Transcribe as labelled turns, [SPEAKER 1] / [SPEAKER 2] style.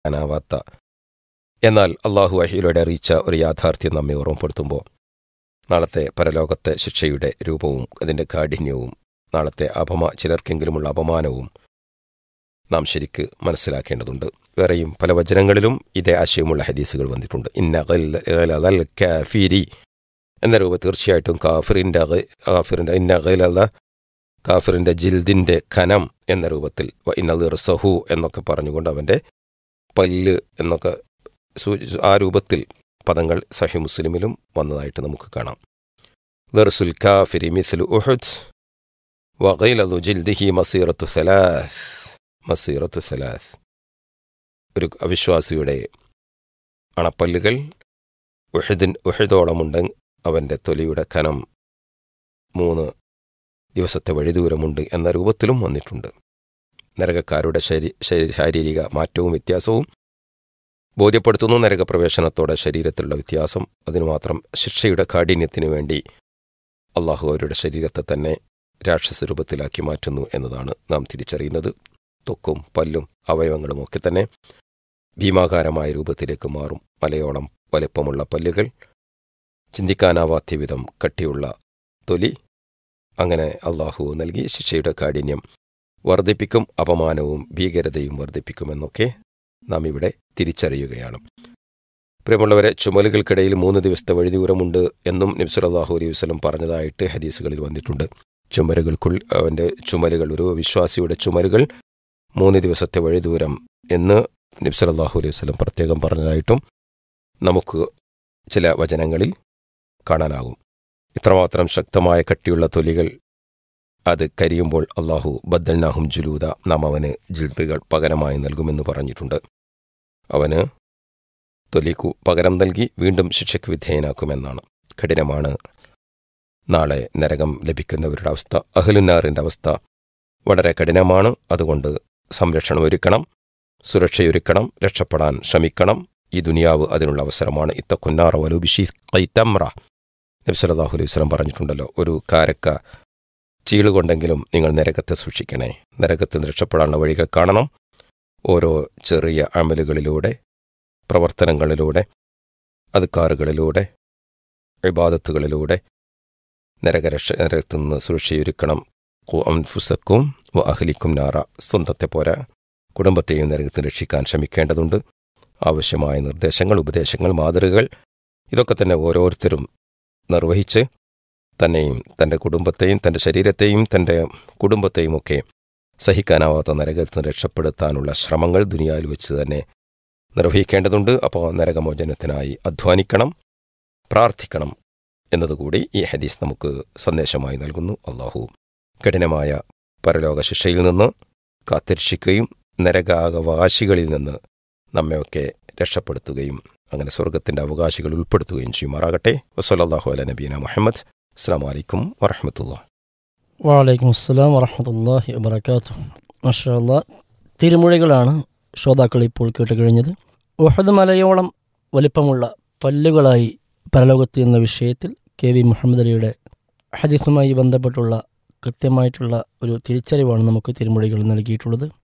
[SPEAKER 1] ചിന്തിക്കാനാവാത്ത എന്നാൽ അള്ളാഹു വഹിയിലൂടെ അറിയിച്ച ഒരു യാഥാർത്ഥ്യം നമ്മെ ഓർമ്മപ്പെടുത്തുമ്പോൾ നാളത്തെ പരലോകത്തെ ശിക്ഷയുടെ രൂപവും അതിൻ്റെ കാഠിന്യവും നാളത്തെ അപമാ ചിലർക്കെങ്കിലുമുള്ള അപമാനവും നാം ശരിക്ക് മനസ്സിലാക്കേണ്ടതുണ്ട് വേറെയും പല വചനങ്ങളിലും ഇതേ ആശയമുള്ള ഹദീസുകൾ വന്നിട്ടുണ്ട് ഇന്ന ഗലൽ കാഫിരി എന്ന രൂപ തീർച്ചയായിട്ടും കാഫിറിൻ്റെ കാഫിറിൻ്റെ ഇന്ന ഗലല കാഫിറിൻ്റെ ജിൽദിൻ്റെ ഖനം എന്ന രൂപത്തിൽ വ ഇന്നൽ സഹു എന്നൊക്കെ പറഞ്ഞുകൊണ്ട് അവൻ്റെ പല്ല് എന്നൊക്കെ സൂചി ആ രൂപത്തിൽ പദങ്ങൾ സഹി മുസ്ലിമിലും വന്നതായിട്ട് നമുക്ക് കാണാം ദർസുൽ കാഫിരി മിസ്ലു ഉഹുദ് വഗൈലു ജിൽദിഹി മസീറത്തു സലാസ് മസീറത്തു സലാസ് ഒരു അവിശ്വാസിയുടെ അണപ്പല്ലുകൾ ഉഹദിൻ ഉഹദോളമുണ്ട് അവൻ്റെ തൊലിയുടെ കനം മൂന്ന് ദിവസത്തെ വഴിദൂരമുണ്ട് എന്ന രൂപത്തിലും വന്നിട്ടുണ്ട് നരകക്കാരുടെ ശരീ ശാരീരിക മാറ്റവും വ്യത്യാസവും ബോധ്യപ്പെടുത്തുന്നു നരകപ്രവേശനത്തോടെ ശരീരത്തിലുള്ള വ്യത്യാസം അതിനു മാത്രം ശിക്ഷയുടെ കാഠിന്യത്തിനു വേണ്ടി അള്ളാഹു അവരുടെ ശരീരത്തെ തന്നെ രാക്ഷസ രൂപത്തിലാക്കി മാറ്റുന്നു എന്നതാണ് നാം തിരിച്ചറിയുന്നത് തൊക്കും പല്ലും അവയവങ്ങളും ഒക്കെ തന്നെ ഭീമാകാരമായ രൂപത്തിലേക്ക് മാറും മലയോളം വലിപ്പമുള്ള പല്ലുകൾ ചിന്തിക്കാനാവാത്ത വിധം കട്ടിയുള്ള തൊലി അങ്ങനെ അള്ളാഹു നൽകി ശിക്ഷയുടെ കാഠിന്യം വർദ്ധിപ്പിക്കും അപമാനവും ഭീകരതയും വർദ്ധിപ്പിക്കുമെന്നൊക്കെ നാം ഇവിടെ തിരിച്ചറിയുകയാണ് പ്രിയമുള്ളവരെ ചുമലുകൾക്കിടയിൽ മൂന്ന് ദിവസത്തെ വഴിദൂരമുണ്ട് എന്നും നബ്സുലല്ലാഹു അലൈഹി വസ്ലം പറഞ്ഞതായിട്ട് ഹദീസുകളിൽ വന്നിട്ടുണ്ട് ചുമലുകൾക്കുൾ അവൻ്റെ ചുമലുകൾ ഒരു വിശ്വാസിയുടെ ചുമലുകൾ മൂന്ന് ദിവസത്തെ വഴിദൂരം എന്ന് നബ്സുലല്ലാഹു അലൈഹി വസ്ലം പ്രത്യേകം പറഞ്ഞതായിട്ടും നമുക്ക് ചില വചനങ്ങളിൽ കാണാനാകും ഇത്രമാത്രം ശക്തമായ കട്ടിയുള്ള തൊലികൾ അത് കരിയുമ്പോൾ അള്ളാഹു ബദ്ദൽനാഹും ജുലൂദ നാം അവന് ജിൽബുകൾ പകരമായി നൽകുമെന്ന് പറഞ്ഞിട്ടുണ്ട് അവന് തൊലിക്കു പകരം നൽകി വീണ്ടും ശിക്ഷയ്ക്ക് വിധേയനാക്കുമെന്നാണ് കഠിനമാണ് നാളെ നരകം ലഭിക്കുന്നവരുടെ അവസ്ഥ അഹ്ലുന്നാറിൻ്റെ അവസ്ഥ വളരെ കഠിനമാണ് അതുകൊണ്ട് സംരക്ഷണം ഒരുക്കണം സുരക്ഷയൊരുക്കണം രക്ഷപ്പെടാൻ ശ്രമിക്കണം ഈ ദുനിയാവ് അതിനുള്ള അവസരമാണ് ഇത്തക്കുന്നാറ വലൂബിഷി കൈത്തമ്ര നബ്സലാഹു അലൈഹി വസ്ലം പറഞ്ഞിട്ടുണ്ടല്ലോ ഒരു കാരക്ക ചീളുകൊണ്ടെങ്കിലും നിങ്ങൾ നരകത്തെ സൂക്ഷിക്കണേ നരകത്തിൽ രക്ഷപ്പെടാനുള്ള വഴികൾ കാണണം ഓരോ ചെറിയ അമലുകളിലൂടെ പ്രവർത്തനങ്ങളിലൂടെ അതുക്കാറുകളിലൂടെ വിവാദത്തുകളിലൂടെ നരകരക്ഷ നരകത്തിൽ നിന്ന് സുരക്ഷയൊരുക്കണം അൻഫുസക്കും വ അഹ്ലിക്കും നാറ സ്വന്തത്തെ പോരാ കുടുംബത്തെയും നരകത്തിൽ രക്ഷിക്കാൻ ശ്രമിക്കേണ്ടതുണ്ട് ആവശ്യമായ നിർദ്ദേശങ്ങൾ ഉപദേശങ്ങൾ മാതൃകകൾ ഇതൊക്കെ തന്നെ ഓരോരുത്തരും നിർവഹിച്ച് തന്നെയും തൻ്റെ കുടുംബത്തെയും തൻ്റെ ശരീരത്തെയും തൻ്റെ കുടുംബത്തെയും ഒക്കെ സഹിക്കാനാവാത്ത നരകത്തിൽ നിന്ന് രക്ഷപ്പെടുത്താനുള്ള ശ്രമങ്ങൾ ദുനിയാവിൽ വെച്ച് തന്നെ നിർവഹിക്കേണ്ടതുണ്ട് അപ്പോൾ നരകമോചനത്തിനായി അധ്വാനിക്കണം പ്രാർത്ഥിക്കണം എന്നതുകൂടി ഈ ഹദീസ് നമുക്ക് സന്ദേശമായി നൽകുന്നു അള്ളാഹു കഠിനമായ പരലോക ശിക്ഷയിൽ നിന്ന് കാത്തിരക്ഷിക്കുകയും നരകാവകാശികളിൽ നിന്ന് നമ്മെയൊക്കെ രക്ഷപ്പെടുത്തുകയും അങ്ങനെ സ്വർഗത്തിന്റെ അവകാശികൾ ഉൾപ്പെടുത്തുകയും ചെയ്യുമാറാകട്ടെ വസല്ലാഹു അല നബീന മുഹമ്മദ് അസ്സാം വലൈക്കും വറഹമത്തുള്ള
[SPEAKER 2] വാലൈക്കും അസ്സലാം വറഹമത്തല്ലാഹി വബർക്കാത്തു മഷാല്ല തിരുമുഴകളാണ് ശ്രോതാക്കൾ ഇപ്പോൾ കേട്ട് കഴിഞ്ഞത് ഉഹദ് മലയോളം വലിപ്പമുള്ള പല്ലുകളായി പരലോകത്ത് എന്ന വിഷയത്തിൽ കെ വി മുഹമ്മദ് അലിയുടെ ഹദീസുമായി ബന്ധപ്പെട്ടുള്ള കൃത്യമായിട്ടുള്ള ഒരു തിരിച്ചറിവാണ് നമുക്ക് തിരുമുടികൾ നൽകിയിട്ടുള്ളത്